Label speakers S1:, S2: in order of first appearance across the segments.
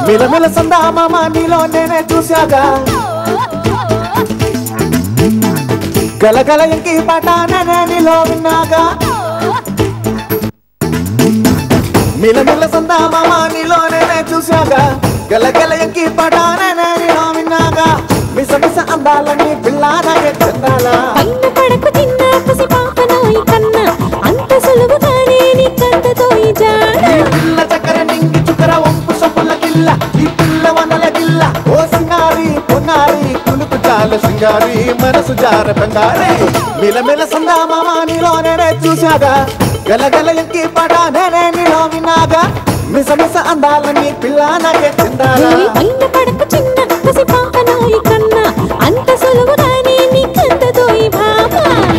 S1: మిలమిల సందా మామ నీలో నేనే చూశాగా గలగల ఎంకి పాట నేనే నీలో విన్నాగా మిలమిల సందా మామ నీలో నేనే చూశాగా గలగల ఎంకి పాట నేనే నీలో విన్నాగా మిస మిస అందాలని పిల్లానగే చెందాలా
S2: పైన పడకు చిన్న పసి పాపనోయి కన్న అంత సులువుగానే నీకంతతో ఈ జాడ
S1: ఈ పిల్ల చక్కర నింగి చుక్కర ఒంపు సొప్పుల గిల్ల ఈ పిల్ల వనల గిల్ల ఓ సింగారి పొన్నారి కులుకు చాల సింగారి మనసు జార బంగారి మిలమిల సందా మామ నీలో నేనే చూశాగా గలగల ఎంకి పడ నేనే నీలో విన్నాగా మిస మిస అందాలని పిల్ల నాకే చెందాలా
S2: ఈ పైన పడకు చిన్న పసి పాపనోయి కన్న అంత సులువుగానే నీకంతతో ఈ భామ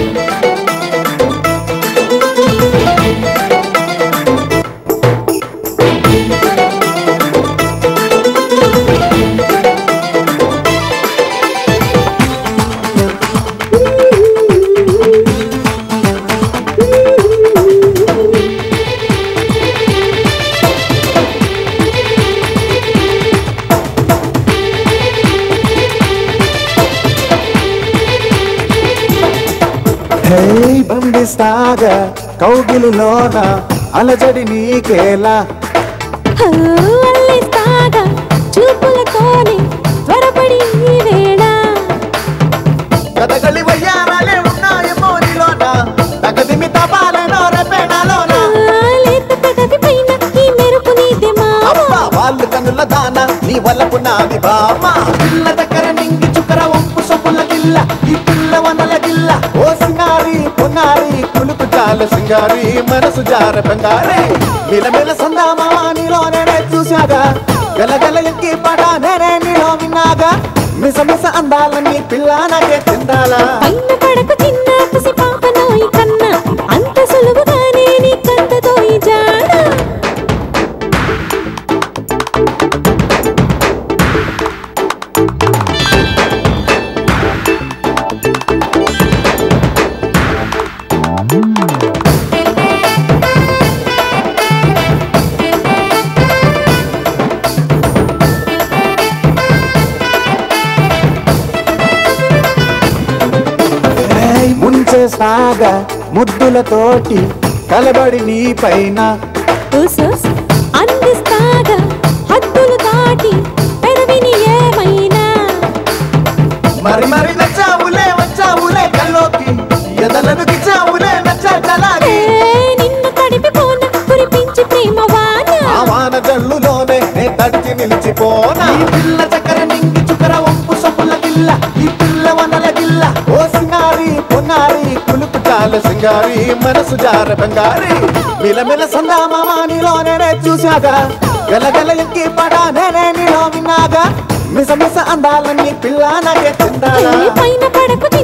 S1: హే బండిస్తాగా కౌగిలిలోన అలజడి నీకేలా
S2: హో, అల్లేస్తాగా చూపులతోనే త్వరపడి ఈ వేళ
S1: కథകളി వయ్యారాలే ఉన్నాయేమో నీలోన తగదిమి తపాలేనో రెపెనాలోన
S2: లేత పెదవి పైన ఈ మెరుపు నీదే మామ
S1: అబ్బా వాళ్ళు కనుల దాన నీ వల్లపు నాది బామ పిల్ల దగ్గర నింగి చుక్కర ఒంపు సొప్పుల గిల్ల ఈ పిల్ల వనల గిల్ల ఓ సింగారి పొన్నారి కులుకు చాల సింగారి మనసు జార బంగారి మిలమిల సందా మామ నీలో నేనే చూశాగా గలగల ఎంకి పడ నేనే నీలో విన్నాగా మిస మిస అందాలని పిల్ల నాకే చెందాలా
S2: పైన పడకు చిన్న పసి పాపనోయి కన్న అంత సులువుగానే నీకంతతో ఈ జాడ
S1: ఏయ్ ముంచే సాగా ముద్దులతోటి కలబడి నీ పైన
S2: ఉసూస్ అందిస్తాగా హద్దులు దాటి పెదవిని ఏమైనా
S1: మరి మరి నచ్చావులే వచ్చావులే కల్లోకి ఎదలను గిచ్చావులే నచ్చా
S2: ఏ,
S1: చలాగి
S2: నిన్ను తడిపిపోన కురిపించి ప్రేమ వాన
S1: ఆ వాన జల్లులోనే నే తడిచి నిలిచిపోనా ఈ పిల్ల చక్కర నింగి చుక్కర ఒంపు సొప్పుల గిల్ల ఈ పిల్ల వనల గిల్ల ఓ సింగారి పొన్నారి కులుకు చాల సింగారి మనసు జార బంగారి మిలమిల సందా మామ నీలో నేనే చూశాగా గలగల ఎంకి పడ నేనే నీలో విన్నాగా మిస మిస అందాలని పిల్ల నాకే చెందాలా
S2: ఏ పైన పడకు